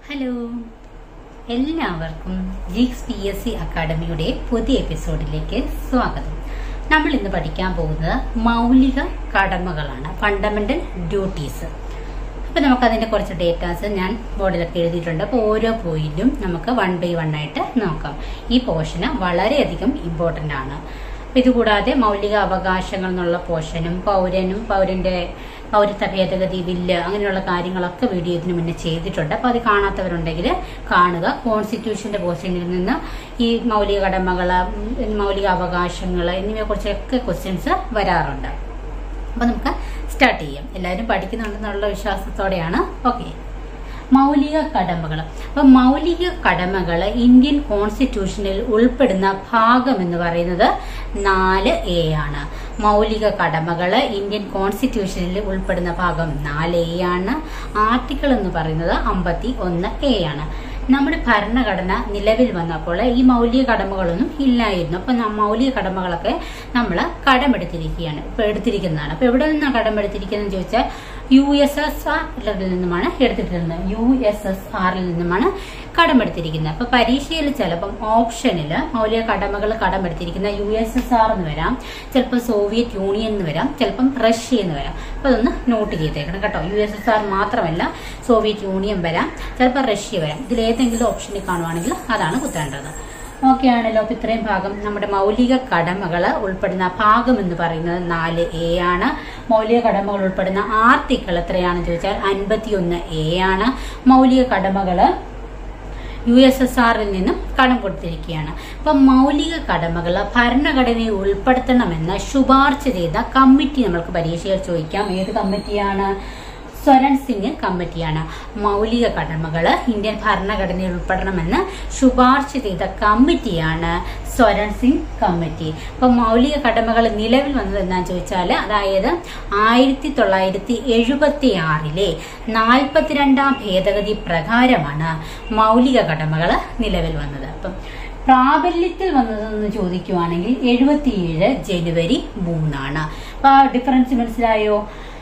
hello എല്ലാവർക്കും ജിക്സ് P S C അക്കാഡമിയുടെ പുതിയ എപ്പിസോഡിലേക്ക് സ്വാഗതം നമ്മൾ ഇന്ന് പഠിക്കാൻ പോകുന്നത് മൗലിക കടമകളാണ് ഫണ്ടമെന്റൽ ഡ്യൂട്ടീസ് അപ്പൊ നമുക്ക് അതിന്റെ കുറച്ച് ഡേറ്റാസ് ഞാൻ ബോർഡിലൊക്കെ എഴുതിയിട്ടുണ്ട് അപ്പോൾ ഓരോ പോയിന്റും നമുക്ക് വൺ ബൈ വൺ ആയിട്ട് നോക്കാം ഈ പോർഷന് വളരെയധികം ഇമ്പോർട്ടന്റ് ആണ് അപ്പൊ ഇതുകൂടാതെ മൗലിക അവകാശങ്ങൾ എന്നുള്ള പോർഷനും പൗരനും പൗരന്റെ പൗരത്വ ഭേദഗതി ബില്ല് അങ്ങനെയുള്ള കാര്യങ്ങളൊക്കെ വീഡിയോ ഇതിനു മുന്നേ ചെയ്തിട്ടുണ്ട് അപ്പൊ അത് കാണാത്തവരുണ്ടെങ്കിൽ കാണുക കോൺസ്റ്റിറ്റ്യൂഷന്റെ പോർഷനിൽ നിന്ന് ഈ മൗലിക കടമകൾ മൗലിക അവകാശങ്ങൾ എന്നിവയെ കുറിച്ചൊക്കെ ക്വസ്റ്റ്യൻസ് വരാറുണ്ട് അപ്പൊ നമുക്ക് സ്റ്റാർട്ട് ചെയ്യാം എല്ലാവരും പഠിക്കുന്നുണ്ടെന്നുള്ള വിശ്വാസത്തോടെയാണ് ഓക്കെ മൗലിക കടമകൾ അപ്പൊ മൗലിക കടമകൾ ഇന്ത്യൻ കോൺസ്റ്റിറ്റ്യൂഷനിൽ ഉൾപ്പെടുന്ന ഭാഗം എന്ന് പറയുന്നത് നാല് എ ആണ് മൗലിക കടമകൾ ഇന്ത്യൻ കോൺസ്റ്റിറ്റ്യൂഷനിൽ ഉൾപ്പെടുന്ന ഭാഗം നാല് എ ആണ് ആർട്ടിക്കിൾ എന്ന് പറയുന്നത് അമ്പത്തി ഒന്ന് എ ആണ് നമ്മുടെ ഭരണഘടന നിലവിൽ വന്നപ്പോൾ ഈ മൗലിക കടമകളൊന്നും ഇല്ലായിരുന്നു അപ്പൊ ന- മൗലിക കടമകളൊക്കെ നമ്മൾ കടമെടുത്തിരിക്കുകയാണ് ഇപ്പൊ എടുത്തിരിക്കുന്നതാണ് അപ്പൊ എവിടെ നിന്നാണ് കടമെടുത്തിരിക്കുന്നത് ചോദിച്ചാൽ യു എസ് എസ് ആറിൽ നിന്നുമാണ് എടുത്തിട്ടുള്ളത് യു എസ് എസ് ആറിൽ നിന്നുമാണ് കടമെടുത്തിരിക്കുന്നത് അപ്പൊ പരീക്ഷയിൽ ചിലപ്പം ഓപ്ഷനിൽ മൗലിക കടമകൾ കടമെടുത്തിരിക്കുന്ന യു എസ് എസ് ആർ എന്ന് വരാം ചിലപ്പോൾ സോവിയറ്റ് യൂണിയൻ എന്ന് വരാം ചിലപ്പം റഷ്യ എന്ന് വരാം അപ്പൊ അതൊന്ന് നോട്ട് ചെയ്തേക്കണം കേട്ടോ യു എസ് എസ് ആർ മാത്രമല്ല സോവിയറ്റ് യൂണിയൻ വരാം ചിലപ്പോൾ റഷ്യ വരാം ഇതിൽ ഏതെങ്കിലും ഓപ്ഷനിൽ കാണുവാണെങ്കിൽ അതാണ് കുത്തേണ്ടത് ഓക്കെ ആണല്ലോ അപ്പൊ ഇത്രയും ഭാഗം നമ്മുടെ മൗലിക കടമകൾ ഉൾപ്പെടുന്ന ഭാഗം എന്ന് പറയുന്നത് നാല് എ ആണ് മൗലിക കടമകൾ ഉൾപ്പെടുന്ന ആർട്ടിക്കിൾ എത്രയാണെന്ന് ചോദിച്ചാൽ അൻപത്തിയൊന്ന് എ ആണ് മൗലിക കടമകള് യു എസ് എസ് ആറിൽ നിന്നും കടം കൊടുത്തിരിക്കുകയാണ് അപ്പം മൗലിക കടമകൾ ഭരണഘടനയിൽ ഉൾപ്പെടുത്തണമെന്ന് ശുപാർശ ചെയ്ത കമ്മിറ്റി നമ്മൾക്ക് പരീക്ഷയിൽ ചോദിക്കാം ഏത് കമ്മിറ്റിയാണ് സ്വരൺ സിംഗ് കമ്മിറ്റിയാണ് മൗലിക കടമകൾ ഇന്ത്യൻ ഭരണഘടനയിൽ ഉൾപ്പെടണമെന്ന് ശുപാർശ ചെയ്ത കമ്മിറ്റിയാണ് സ്വരൺ സിംഗ് കമ്മിറ്റി അപ്പൊ മൗലിക കടമകൾ നിലവിൽ വന്നത് എന്താന്ന് ചോദിച്ചാൽ അതായത് ആയിരത്തി തൊള്ളായിരത്തി എഴുപത്തി ആറിലെ നാൽപ്പത്തിരണ്ടാം ഭേദഗതി പ്രകാരമാണ് മൗലിക കടമകൾ നിലവിൽ വന്നത് അപ്പം പ്രാബല്യത്തിൽ വന്നതെന്ന് ചോദിക്കുവാണെങ്കിൽ എഴുപത്തിയേഴ് ജനുവരി മൂന്നാണ് അപ്പൊ ആ ഡിഫറൻസ് മനസ്സിലായോ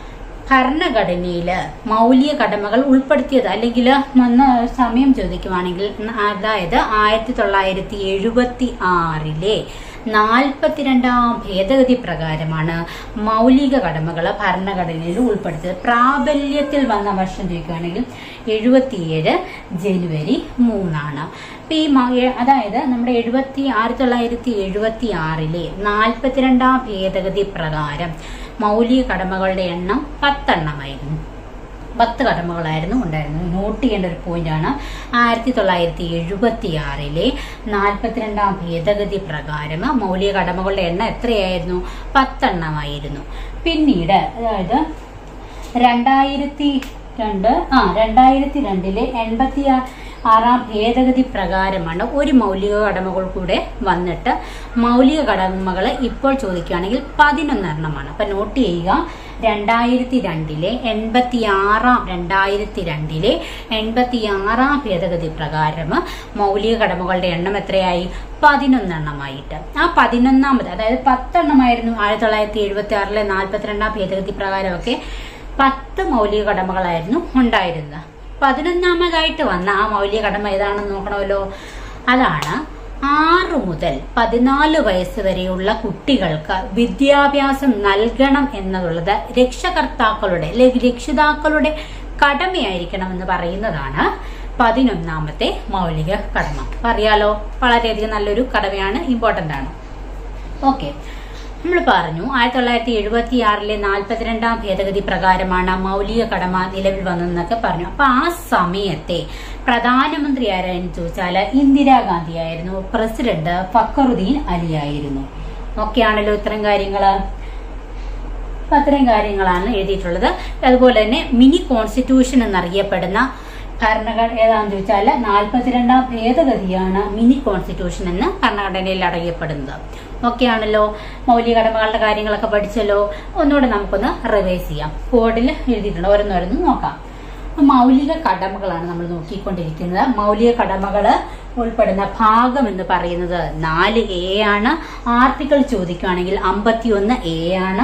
ഭരണഘടനയിൽ മൗലിക കടമകൾ ഉൾപ്പെടുത്തിയത് അല്ലെങ്കിൽ വന്ന സമയം ചോദിക്കുവാണെങ്കിൽ അതായത് ആയിരത്തി തൊള്ളായിരത്തി എഴുപത്തി ആറിലെ നാൽപ്പത്തിരണ്ടാം ഭേദഗതി പ്രകാരമാണ് മൗലിക കടമകൾ ഭരണഘടനയിൽ ഉൾപ്പെടുത്തിയത് പ്രാബല്യത്തിൽ വന്ന വർഷം ചോദിക്കുകയാണെങ്കിൽ എഴുപത്തിയേഴ് ജനുവരി മൂന്നാണ് അപ്പൊ ഈ മ- എ- അതായത് നമ്മുടെ എഴുപത്തി ആയിരത്തി തൊള്ളായിരത്തി എഴുപത്തി ആറിലെ നാൽപ്പത്തിരണ്ടാം ഭേദഗതി പ്രകാരം മൗലിക കടമകളുടെ എണ്ണം പത്തെണ്ണമായിരുന്നു പത്ത് കടമകളായിരുന്നു ഉണ്ടായിരുന്നത് നോട്ട് ചെയ്യേണ്ട ഒരു പോയിന്റാണ് ആയിരത്തി തൊള്ളായിരത്തി എഴുപത്തി ആറിലെ നാൽപ്പത്തിരണ്ടാം ഭേദഗതി പ്രകാരം മൗലിക കടമകളുടെ എണ്ണം എത്രയായിരുന്നു പത്തെണ്ണമായിരുന്നു പിന്നീട് അതായത് രണ്ടായിരത്തി രണ്ട് ആ രണ്ടായിരത്തി രണ്ടിലെ എൺപത്തി ആ- ആറാം ഭേദഗതി പ്രകാരമാണ് ഒരു മൗലിക കടമകൾ കൂടെ വന്നിട്ട് മൗലിക കടമകൾ ഇപ്പോൾ ചോദിക്കുകയാണെങ്കിൽ പതിനൊന്നെണ്ണമാണ് അപ്പൊ നോട്ട് ചെയ്യുക രണ്ടായിരത്തി രണ്ടിലെ എൺപത്തി ആറാം രണ്ടായിരത്തി രണ്ടിലെ എൺപത്തി ആറാം ഭേദഗതി പ്രകാരം മൗലിക കടമകളുടെ എണ്ണം എത്രയായി പതിനൊന്നെണ്ണമായിട്ട് ആ പതിനൊന്നാമത് അതായത് പത്തെണ്ണമായിരുന്നു ആയിരത്തി തൊള്ളായിരത്തി എഴുപത്തി ആറിലെ നാൽപ്പത്തിരണ്ടാം ഭേദഗതി പ്രകാരമൊക്കെ പത്ത് മൗലിക കടമകളായിരുന്നു ഉണ്ടായിരുന്നത് പതിനൊന്നാമതായിട്ട് വന്ന ആ മൗലിക കടമ ഏതാണെന്ന് നോക്കണമല്ലോ അതാണ് ആറ് മുതൽ പതിനാല് വയസ്സ് വരെയുള്ള കുട്ടികൾക്ക് വിദ്യാഭ്യാസം നൽകണം എന്നുള്ളത് രക്ഷകർത്താക്കളുടെ അല്ലെങ്കിൽ രക്ഷിതാക്കളുടെ കടമയായിരിക്കണം എന്ന് പറയുന്നതാണ് പതിനൊന്നാമത്തെ മൗലിക കടമ അപ്പൊ അറിയാലോ വളരെയധികം നല്ലൊരു കടമയാണ് ഇമ്പോർട്ടന്റ് ആണ് ഓക്കെ നമ്മൾ പറഞ്ഞു ആയിരത്തി തൊള്ളായിരത്തി എഴുപത്തി ആറിലെ നാൽപ്പത്തിരണ്ടാം ഭേദഗതി പ്രകാരമാണ് മൗലിക കടമ നിലവിൽ വന്നതെന്നൊക്കെ പറഞ്ഞു അപ്പൊ ആ സമയത്തെ പ്രധാനമന്ത്രി ആരായിരുന്നു ചോദിച്ചാല് ഇന്ദിരാഗാന്ധി ആയിരുന്നു പ്രസിഡന്റ് ഫക്കറുദ്ദീൻ അലി ആയിരുന്നു ഓക്കെയാണല്ലോ ഇത്തരം കാര്യങ്ങള് അപ്പൊ അത്രയും കാര്യങ്ങളാണ് എഴുതിയിട്ടുള്ളത് അതുപോലെ തന്നെ മിനി കോൺസ്റ്റിറ്റ്യൂഷൻ എന്നറിയപ്പെടുന്ന ഭരണഘടന ഏതാണെന്ന് ചോദിച്ചാൽ നാൽപ്പത്തിരണ്ടാം ഭേദഗതിയാണ് മിനി കോൺസ്റ്റിറ്റ്യൂഷൻ എന്ന് ഭരണഘടനയിൽ അറിയപ്പെടുന്നത് ഓക്കെ ആണല്ലോ മൗലിക കടമകളുടെ കാര്യങ്ങളൊക്കെ പഠിച്ചല്ലോ ഒന്നുകൂടെ നമുക്കൊന്ന് റിവൈസ് ചെയ്യാം ബോർഡിൽ എഴുതിയിട്ടുണ്ട് ഓരോന്നോരോന്ന് നോക്കാം അപ്പൊ മൗലിക കടമകളാണ് നമ്മൾ നോക്കിക്കൊണ്ടിരിക്കുന്നത് മൗലിക കടമകള് ഉൾപ്പെടുന്ന ഭാഗം എന്ന് പറയുന്നത് നാല് എ ആണ് ആർട്ടിക്കിൾ ചോദിക്കുകയാണെങ്കിൽ അമ്പത്തിയൊന്ന് എ ആണ്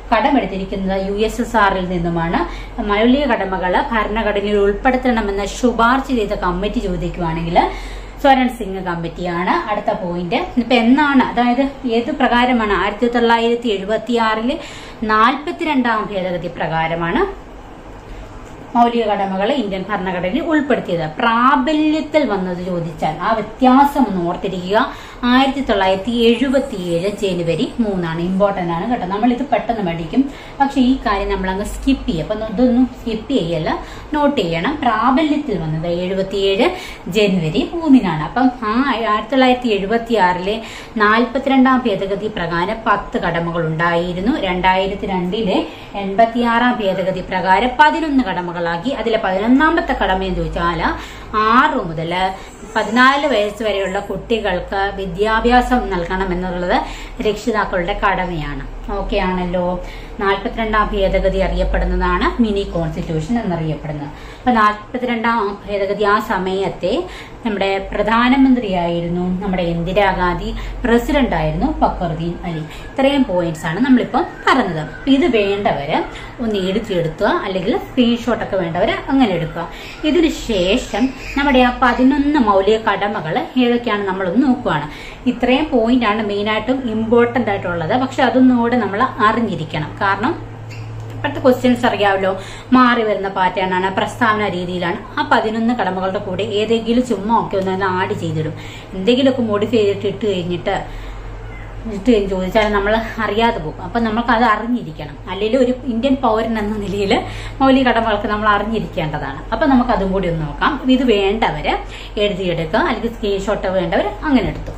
കടമെടുത്തിരിക്കുന്നത് യു എസ് എസ് ആറിൽ നിന്നുമാണ് മൗലിക കടമകള് ഭരണഘടനയിൽ ഉൾപ്പെടുത്തണമെന്ന് ശുപാർശ ചെയ്ത കമ്മിറ്റി ചോദിക്കുവാണെങ്കിൽ സ്വരൺ സിംഗ് കമ്മിറ്റിയാണ് അടുത്ത പോയിന്റ് ഇപ്പൊ എന്നാണ് അതായത് ഏത് പ്രകാരമാണ് ആയിരത്തി തൊള്ളായിരത്തി എഴുപത്തി ആറില് നാൽപ്പത്തിരണ്ടാം ഭേദഗതി പ്രകാരമാണ് മൗലിക കടമകൾ ഇന്ത്യൻ ഭരണഘടനയിൽ ഉൾപ്പെടുത്തിയത് പ്രാബല്യത്തിൽ വന്നത് ചോദിച്ചാൽ ആ വ്യത്യാസം ഒന്ന് ഓർത്തിരിക്കുക ആയിരത്തി തൊള്ളായിരത്തി എഴുപത്തിയേഴ് ജനുവരി മൂന്നാണ് ഇമ്പോർട്ടന്റ് ആണ് കേട്ടോ നമ്മൾ ഇത് പെട്ടെന്ന് പഠിക്കും പക്ഷെ ഈ കാര്യം നമ്മൾ അങ്ങ് സ്കിപ്പ് ചെയ്യും അപ്പൊ ഇതൊന്നും സ്കിപ്പ് ചെയ്യല്ല നോട്ട് ചെയ്യണം പ്രാബല്യത്തിൽ വന്നത് എഴുപത്തിയേഴ് ജനുവരി മൂന്നിനാണ് അപ്പം ആ ആയിരത്തി തൊള്ളായിരത്തി എഴുപത്തി ആറിലെ നാൽപ്പത്തിരണ്ടാം ഭേദഗതി പ്രകാരം പത്ത് കടമകൾ ഉണ്ടായിരുന്നു രണ്ടായിരത്തി രണ്ടിലെ എൺപത്തിയാറാം ഭേദഗതി പ്രകാരം പതിനൊന്ന് കടമകളാക്കി അതിലെ പതിനൊന്നാമത്തെ കടമ എന്ന് ചോദിച്ചാൽ ആറു മുതൽ പതിനാല് വയസ്സ് വരെയുള്ള കുട്ടികൾക്ക് വിദ്യാഭ്യാസം നൽകണം എന്നുള്ളത് രക്ഷിതാക്കളുടെ കടമയാണ് ഓക്കെ ആണല്ലോ നാൽപ്പത്തിരണ്ടാം ഭേദഗതി അറിയപ്പെടുന്നതാണ് മിനി കോൺസ്റ്റിറ്റ്യൂഷൻ എന്നറിയപ്പെടുന്നത് അപ്പൊ നാൽപ്പത്തിരണ്ടാം ഭേദഗതി ആ സമയത്തെ നമ്മുടെ പ്രധാനമന്ത്രിയായിരുന്നു നമ്മുടെ ഇന്ദിരാഗാന്ധി പ്രസിഡന്റ് ആയിരുന്നു ഫക്കറുദ്ദീൻ അലി ഇത്രയും പോയിന്റ്സ് ആണ് നമ്മളിപ്പം പറഞ്ഞത് അപ്പൊ ഇത് വേണ്ടവര് ഒന്ന് എഴുതിയെടുക്കുക അല്ലെങ്കിൽ സ്ക്രീൻഷോട്ട് ഒക്കെ വേണ്ടവര് അങ്ങനെ എടുക്കുക ഇതിന് ശേഷം നമ്മുടെ ആ പതിനൊന്ന് മൗലിക കടമകൾ ഏതൊക്കെയാണ് നമ്മളൊന്ന് നോക്കുകയാണ് ഇത്രയും പോയിന്റ് ആണ് മെയിനായിട്ടും ഇമ്പോർട്ടന്റ് ആയിട്ടുള്ളത് പക്ഷെ അതൊന്നുകൂടെ നമ്മൾ അറിഞ്ഞിരിക്കണം കാരണം ഇപ്പോഴത്തെ ക്വസ്റ്റ്യൻസ് അറിയാമല്ലോ മാറി വരുന്ന പാറ്റേൺ ആണ് പ്രസ്താവന രീതിയിലാണ് ആ പതിനൊന്ന് കടമകളുടെ കൂടെ ഏതെങ്കിലും ചുമ്മാ ഒക്കെ ഒന്ന് ആഡ് ചെയ്തിടും എന്തെങ്കിലുമൊക്കെ മോഡിഫൈ ചെയ്തിട്ട് ഇട്ട് കഴിഞ്ഞിട്ട് ഇട്ട് കഴിഞ്ഞ് ചോദിച്ചാൽ നമ്മൾ അറിയാതെ പോകും അപ്പൊ നമുക്ക് അത് അറിഞ്ഞിരിക്കണം അല്ലെങ്കിൽ ഒരു ഇന്ത്യൻ പൗരൻ എന്ന നിലയിൽ മൗലിക കടമകൾക്ക് നമ്മൾ അറിഞ്ഞിരിക്കേണ്ടതാണ് അപ്പൊ നമുക്ക് അതും കൂടി ഒന്ന് നോക്കാം ഇത് വേണ്ടവര് എഴുതിയെടുക്കുക അല്ലെങ്കിൽ സ്ക്രീൻഷോട്ട് വേണ്ടവർ അങ്ങനെ എടുത്തു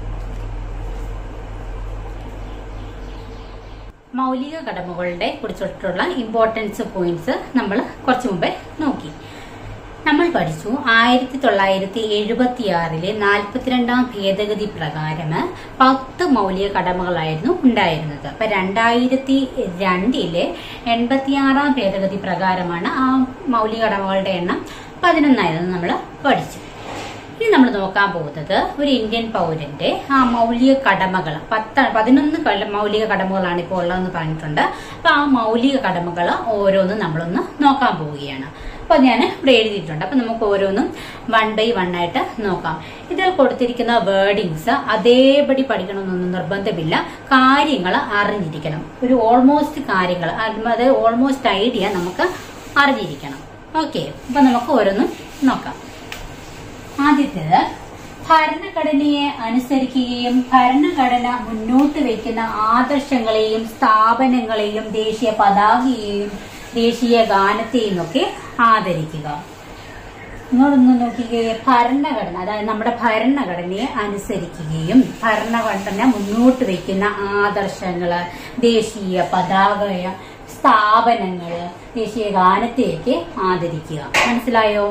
മൗലിക കടമകളുടെ കുറിച്ചിട്ടുള്ള ഇമ്പോർട്ടൻസ് പോയിന്റ്സ് നമ്മൾ കുറച്ചു മുമ്പേ നോക്കി നമ്മൾ പഠിച്ചു ആയിരത്തി തൊള്ളായിരത്തി എഴുപത്തി ആറിലെ നാൽപ്പത്തിരണ്ടാം ഭേദഗതി പ്രകാരം പത്ത് മൗലിക കടമകളായിരുന്നു ഉണ്ടായിരുന്നത് അപ്പൊ രണ്ടായിരത്തി രണ്ടിലെ എൺപത്തിയാറാം ഭേദഗതി പ്രകാരമാണ് ആ മൗലിക കടമകളുടെ എണ്ണം പതിനൊന്നായിരുന്നു നമ്മൾ പഠിച്ചു ഇനി നമ്മൾ നോക്കാൻ പോകുന്നത് ഒരു ഇന്ത്യൻ പൗരന്റെ ആ മൗലിക കടമകൾ പത്ത് പതിനൊന്ന് കള- മൗലിക കടമകളാണ് ഇപ്പോൾ ഉള്ളതെന്ന് പറഞ്ഞിട്ടുണ്ട് അപ്പൊ ആ മൗലിക കടമകൾ ഓരോന്നും നമ്മളൊന്ന് നോക്കാൻ പോവുകയാണ് അപ്പൊ ഞാൻ ഇവിടെ എഴുതിയിട്ടുണ്ട് അപ്പൊ നമുക്ക് ഓരോന്നും വൺ ബൈ വൺ ആയിട്ട് നോക്കാം ഇതിൽ കൊടുത്തിരിക്കുന്ന വേർഡിങ്സ് അതേപടി പഠിക്കണമെന്നൊന്നും നിർബന്ധമില്ല കാര്യങ്ങൾ അറിഞ്ഞിരിക്കണം ഒരു ഓൾമോസ്റ്റ് കാര്യങ്ങൾ അത് ഓൾമോസ്റ്റ് ഐഡിയ നമുക്ക് അറിഞ്ഞിരിക്കണം ഓക്കെ അപ്പൊ നമുക്ക് ഓരോന്നും നോക്കാം ആദ്യത്തേത് ഭരണഘടനയെ അനുസരിക്കുകയും ഭരണഘടന മുന്നോട്ട് വയ്ക്കുന്ന ആദർശങ്ങളെയും സ്ഥാപനങ്ങളെയും ദേശീയ പതാകയെയും ദേശീയ ഗാനത്തെയും ഒക്കെ ആദരിക്കുക നിങ്ങളൊന്ന് നോക്കിക്കേ ഭരണഘടന അതായത് നമ്മുടെ ഭരണഘടനയെ അനുസരിക്കുകയും ഭരണഘടന മുന്നോട്ട് വയ്ക്കുന്ന ആദർശങ്ങള് ദേശീയ പതാക സ്ഥാപനങ്ങള് ദേശീയ ഗാനത്തെയൊക്കെ ആദരിക്കുക മനസ്സിലായോ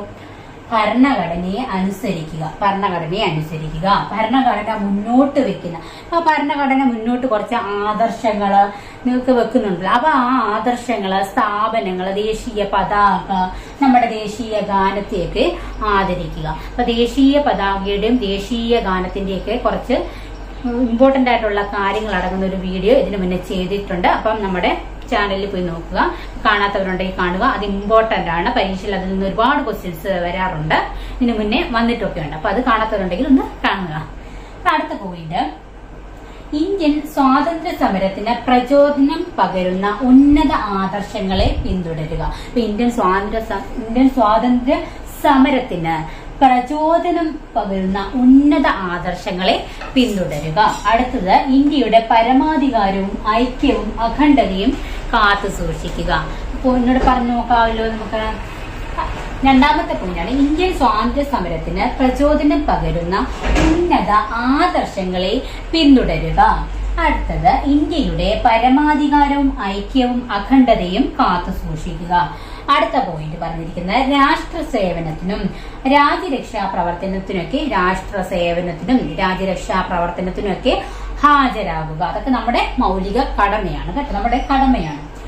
ഭരണഘടനയെ അനുസരിക്കുക ഭരണഘടനയെ അനുസരിക്കുക ഭരണഘടന മുന്നോട്ട് വെക്കുന്ന അപ്പൊ ഭരണഘടന മുന്നോട്ട് കുറച്ച് ആദർശങ്ങള് നിങ്ങൾക്ക് വെക്കുന്നുണ്ടല്ലോ അപ്പൊ ആ ആദർശങ്ങള് സസ്ഥാപനങ്ങള് ദേശീയ പതാക നമ്മുടെ ദേശീയ ഗാനത്തെയൊക്കെ ആദരിക്കുക അപ്പൊ ദേശീയ പതാകയുടെയും ദേശീയ ഗാനത്തിന്റെയൊക്കെ കുറച്ച് ഇമ്പോർട്ടന്റ് ആയിട്ടുള്ള കാര്യങ്ങൾ അടങ്ങുന്ന ഒരു വീഡിയോ ഇതിനു മുന്നേ ചെയ്തിട്ടുണ്ട് അപ്പം നമ്മുടെ ചാനലിൽ പോയി നോക്കുക കാണാത്തവരുണ്ടെങ്കിൽ കാണുക അത് ഇമ്പോർട്ടന്റ് ആണ് പരീക്ഷയിൽ അതിൽ നിന്ന് ഒരുപാട് ക്വസ്റ്റ്യൻസ് വരാറുണ്ട് ഇതിനു മുന്നേ വന്നിട്ടൊക്കെ ഉണ്ട് അപ്പൊ അത് കാണാത്തവരുണ്ടെങ്കിൽ ഒന്ന് കാണുക അപ്പൊ അടുത്ത പോയിന്റ് ഇന്ത്യൻ സ്വാതന്ത്ര്യ സമരത്തിന് പ്രചോദനം പകരുന്ന ഉന്നത ആദർശങ്ങളെ പിന്തുടരുക അപ്പൊ ഇന്ത്യൻ സ്വാതന്ത്ര്യ സ- ഇന്ത്യൻ സ്വാതന്ത്ര്യ സമരത്തിന് പ്രചോദനം പകരുന്ന ഉന്നത ആദർശങ്ങളെ പിന്തുടരുക അടുത്തത് ഇന്ത്യയുടെ പരമാധികാരവും ഐക്യവും അഖണ്ഡതയും കാത്തു സൂക്ഷിക്കുക അപ്പോൾ എന്നോട് പറഞ്ഞു നോക്കാമല്ലോ നമുക്ക് രണ്ടാമത്തെ പോയിന്റാണ് ഇന്ത്യൻ സ്വാതന്ത്ര്യ സമരത്തിന് പ്രചോദനം പകരുന്ന ഉന്നത ആദർശങ്ങളെ പിന്തുടരുക അടുത്തത് ഇന്ത്യയുടെ പരമാധികാരവും ഐക്യവും അഖണ്ഡതയും കാത്തു സൂക്ഷിക്കുക അടുത്ത പോയിന്റ് പറഞ്ഞിരിക്കുന്നത് രാഷ്ട്ര സേവനത്തിനും രാജ്യരക്ഷാ പ്രവർത്തനത്തിനൊക്കെ രാഷ്ട്ര സേവനത്തിനും രാജ്യരക്ഷാ പ്രവർത്തനത്തിനൊക്കെ ഹാജരാകുക അതൊക്കെ നമ്മുടെ മൗലിക കടമയാണ് കേട്ടോ നമ്മുടെ കടമയാണ്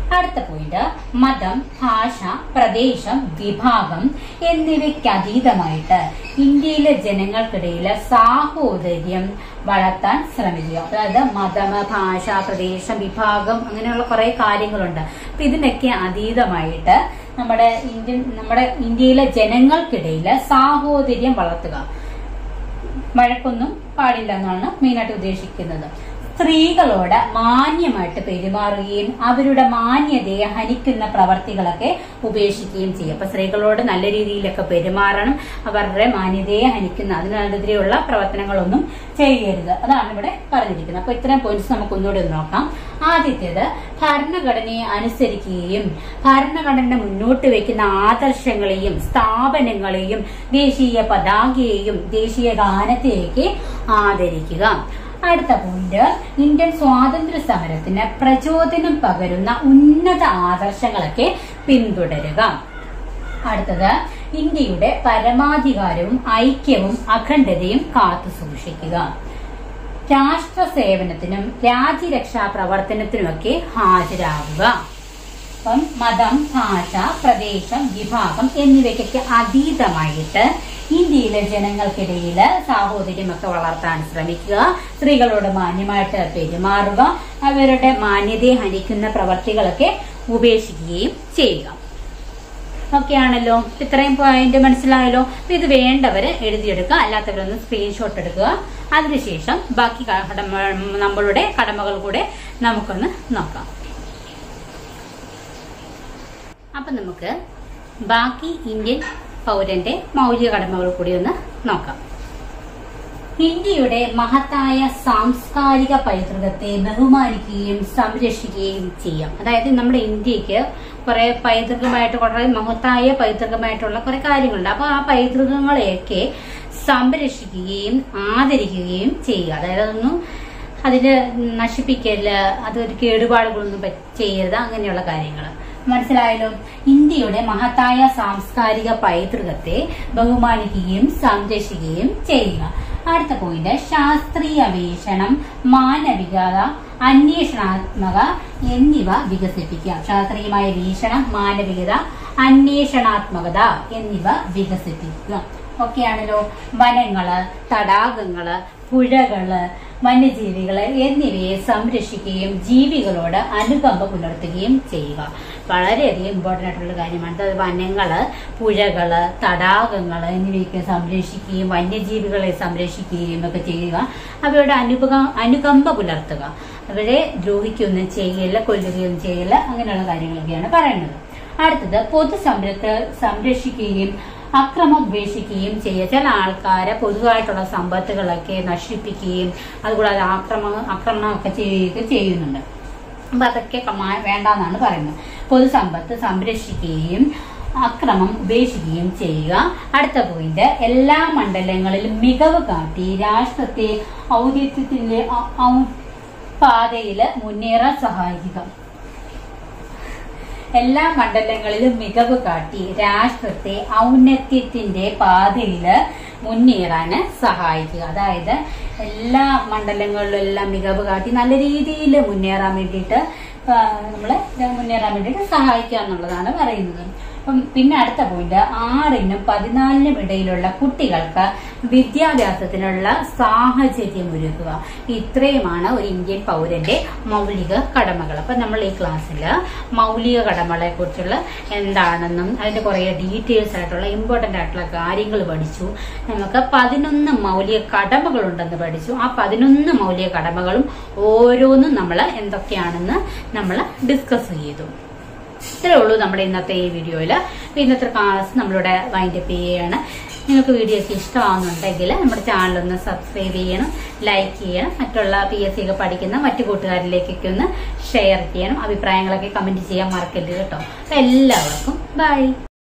അടുത്ത പോയിന്റ് മതം ഭാഷ പ്രദേശം വിഭാഗം എന്നിവയ്ക്ക് അതീതമായിട്ട് ഇന്ത്യയിലെ ജനങ്ങൾക്കിടയിലെ സാഹോദര്യം വളർത്താൻ ശ്രമിക്കുക അതായത് മതം ഭാഷ പ്രദേശം വിഭാഗം അങ്ങനെയുള്ള കുറെ കാര്യങ്ങളുണ്ട് അപ്പൊ ഇതിനൊക്കെ അതീതമായിട്ട് നമ്മുടെ ഇന്ത്യൻ നമ്മുടെ ഇന്ത്യയിലെ ജനങ്ങൾക്കിടയിലെ സാഹോദര്യം വളർത്തുക വഴക്കൊന്നും പാടില്ല എന്നാണ് മെയിനായിട്ട് ഉദ്ദേശിക്കുന്നത് സ്ത്രീകളോട് മാന്യമായിട്ട് പെരുമാറുകയും അവരുടെ മാന്യതയെ ഹനിക്കുന്ന പ്രവർത്തികളൊക്കെ ഉപേക്ഷിക്കുകയും ചെയ്യും അപ്പൊ സ്ത്രീകളോട് നല്ല രീതിയിലൊക്കെ പെരുമാറണം അവരുടെ മാന്യതയെ ഹനിക്കുന്ന അതിനെതിരെയുള്ള പ്രവർത്തനങ്ങളൊന്നും ചെയ്യരുത് അതാണ് ഇവിടെ പറഞ്ഞിരിക്കുന്നത് അപ്പൊ ഇത്രയും പോയിന്റ്സ് നമുക്ക് ഒന്നുകൂടി ഒന്ന് നോക്കാം ആദ്യത്തേത് ഭരണഘടനയെ അനുസരിക്കുകയും ഭരണഘടന മുന്നോട്ട് വെക്കുന്ന ആദർശങ്ങളെയും സ്ഥാപനങ്ങളെയും ദേശീയ പതാകയെയും ദേശീയ ഗാനത്തെയൊക്കെ ആദരിക്കുക അടുത്ത പോയിന്റ് ഇന്ത്യൻ സ്വാതന്ത്ര്യ സമരത്തിന് പ്രചോദനം പകരുന്ന ഉന്നത ആദർശങ്ങളൊക്കെ പിന്തുടരുക അടുത്തത് ഇന്ത്യയുടെ പരമാധികാരവും ഐക്യവും അഖണ്ഡതയും കാത്തു സൂക്ഷിക്കുക രാഷ്ട്ര സേവനത്തിനും രാജ്യരക്ഷാ പ്രവർത്തനത്തിനുമൊക്കെ ഹാജരാകുക അപ്പം മതം ഭാഷ പ്രദേശം വിഭാഗം എന്നിവയ്ക്കൊക്കെ അതീതമായിട്ട് ഇന്ത്യയിലെ ജനങ്ങൾക്കിടയിൽ സാഹോദര്യമൊക്കെ വളർത്താൻ ശ്രമിക്കുക സ്ത്രീകളോട് മാന്യമായിട്ട് പെരുമാറുക അവരുടെ മാന്യതയെ ഹനിക്കുന്ന പ്രവർത്തികളൊക്കെ ഉപേക്ഷിക്കുകയും ചെയ്യുക ഓക്കെയാണല്ലോ ഇത്രയും പോയിന്റ് മനസ്സിലായല്ലോ അപ്പൊ ഇത് വേണ്ടവര് എഴുതിയെടുക്കുക അല്ലാത്തവരൊന്ന് സ്ക്രീൻഷോട്ട് എടുക്കുക അതിനുശേഷം ബാക്കി കടമ നമ്മളുടെ കടമകൾ കൂടെ നമുക്കൊന്ന് നോക്കാം അപ്പൊ നമുക്ക് ബാക്കി ഇന്ത്യൻ പൗരന്റെ മൗലിക കടമകൾ കൂടി ഒന്ന് നോക്കാം ഇന്ത്യയുടെ മഹത്തായ സാംസ്കാരിക പൈതൃകത്തെ ബഹുമാനിക്കുകയും സംരക്ഷിക്കുകയും ചെയ്യാം അതായത് നമ്മുടെ ഇന്ത്യക്ക് കുറെ പൈതൃകമായിട്ട് കുറെ മഹത്തായ പൈതൃകമായിട്ടുള്ള കുറെ കാര്യങ്ങളുണ്ട് അപ്പൊ ആ പൈതൃകങ്ങളെയൊക്കെ സംരക്ഷിക്കുകയും ആദരിക്കുകയും ചെയ്യുക അതായത് അതൊന്നും അതിന് നശിപ്പിക്കല് അതൊരു കേടുപാടുകളൊന്നും പറ്റ- ചെയ്യരുത് അങ്ങനെയുള്ള കാര്യങ്ങൾ മനസ്സിലായല്ലോ ഇന്ത്യയുടെ മഹത്തായ സാംസ്കാരിക പൈതൃകത്തെ ബഹുമാനിക്കുകയും സംരക്ഷിക്കുകയും ചെയ്യുക അടുത്ത പോയിന്റ് ശാസ്ത്രീയ വീക്ഷണം മാനവികത അന്വേഷണാത്മക എന്നിവ വികസിപ്പിക്കുക ശാസ്ത്രീയമായ വീക്ഷണം മാനവികത അന്വേഷണാത്മകത എന്നിവ വികസിപ്പിക്കുക ഒക്കെയാണല്ലോ വനങ്ങള് തടാകങ്ങള് പുഴകള് വന്യജീവികള് എന്നിവയെ സംരക്ഷിക്കുകയും ജീവികളോട് അനുകമ്പ പുലർത്തുകയും ചെയ്യുക വളരെയധികം ഇമ്പോർട്ടൻ്റ് ആയിട്ടുള്ള കാര്യമാണ് അത് വനങ്ങള് പുഴകള് തടാകങ്ങള് എന്നിവയൊക്കെ സംരക്ഷിക്കുകയും വന്യജീവികളെ സംരക്ഷിക്കുകയും ഒക്കെ ചെയ്യുക അവയുടെ അനുപക അനുകമ്പ പുലർത്തുക അവരെ ദ്രോഹിക്കുകയൊന്നും ചെയ്യില്ല കൊല്ലുകയൊന്നും ചെയ്യില്ല അങ്ങനെയുള്ള കാര്യങ്ങളൊക്കെയാണ് പറയുന്നത് അടുത്തത് പൊതു സംരക്ഷ സംരക്ഷിക്കുകയും അക്രമം ഉപേക്ഷിക്കുകയും ചെയ്യുക ചില ആൾക്കാരെ പൊതുവായിട്ടുള്ള സമ്പത്തുകളൊക്കെ നശിപ്പിക്കുകയും അതുകൂടാതെ ആക്രമ ആക്രമണമൊക്കെ ചെയ്യുകയൊക്കെ ചെയ്യുന്നുണ്ട് അപ്പൊ അതൊക്കെ കമാ- വേണ്ടാന്നാണ് പറയുന്നത് പൊതുസമ്പത്ത് സംരക്ഷിക്കുകയും അക്രമം ഉപേക്ഷിക്കുകയും ചെയ്യുക അടുത്ത പോയിന്റ് എല്ലാ മണ്ഡലങ്ങളിലും മികവ് കാട്ടി രാഷ്ട്രത്തെ ഔദ്യത്യത്തിന്റെ ഔ- ഔ- പാതയില് മുന്നേറാൻ സഹായിക്കുക എല്ലാ മണ്ഡലങ്ങളിലും മികവ് കാട്ടി രാഷ്ട്രത്തെ ഔന്നത്യത്തിന്റെ പാതയില് മുന്നേറാന് സഹായിക്കുക അതായത് എല്ലാ മണ്ഡലങ്ങളിലും എല്ലാം മികവ് കാട്ടി നല്ല രീതിയിൽ മുന്നേറാൻ വേണ്ടിയിട്ട് ആ, നമ്മളെ മുന്നേറാൻ വേണ്ടിയിട്ട് സഹായിക്കുക എന്നുള്ളതാണ് പറയുന്നത് അപ്പം പിന്നെ അടുത്ത പോയിന്റ് ആറിനും പതിനാലിനും ഇടയിലുള്ള കുട്ടികൾക്ക് വിദ്യാഭ്യാസത്തിനുള്ള സാഹചര്യം ഒരുക്കുക ഇത്രയുമാണ് ഒരു ഇന്ത്യൻ പൗരന്റെ മൗലിക കടമകൾ അപ്പൊ നമ്മൾ ഈ ക്ലാസ്സിൽ മൗലിക കടമകളെ കുറിച്ചുള്ള എന്താണെന്നും അതിന്റെ കുറെ ഡീറ്റെയിൽസ് ആയിട്ടുള്ള ഇമ്പോർട്ടന്റ് ആയിട്ടുള്ള കാര്യങ്ങൾ പഠിച്ചു നമുക്ക് പതിനൊന്ന് മൗലിക കടമകളുണ്ടെന്ന് പഠിച്ചു ആ പതിനൊന്ന് മൗലിക കടമകളും ഓരോന്നും നമ്മൾ എന്തൊക്കെയാണെന്ന് നമ്മൾ ഡിസ്കസ് ചെയ്തു ഇത്രേ ഉള്ളൂ നമ്മുടെ ഇന്നത്തെ ഈ വീഡിയോയിൽ ഇന്നത്തെ ക്ലാസ് നമ്മളിവിടെ വൈൻഡപ്പ് ചെയ്യുകയാണ് നിങ്ങൾക്ക് വീഡിയോ ഒക്കെ ഇഷ്ടമാകുന്നുണ്ടെങ്കിൽ നമ്മുടെ ചാനൽ ഒന്ന് സബ്സ്ക്രൈബ് ചെയ്യണം ലൈക്ക് ചെയ്യണം മറ്റുള്ള പി എസ് സി ഒക്കെ പഠിക്കുന്ന മറ്റു കൂട്ടുകാരിലേക്കൊക്കെ ഒന്ന് ഷെയർ ചെയ്യണം അഭിപ്രായങ്ങളൊക്കെ കമന്റ് ചെയ്യാൻ മറക്കരുത് കേട്ടോ അപ്പൊ എല്ലാവർക്കും ബൈ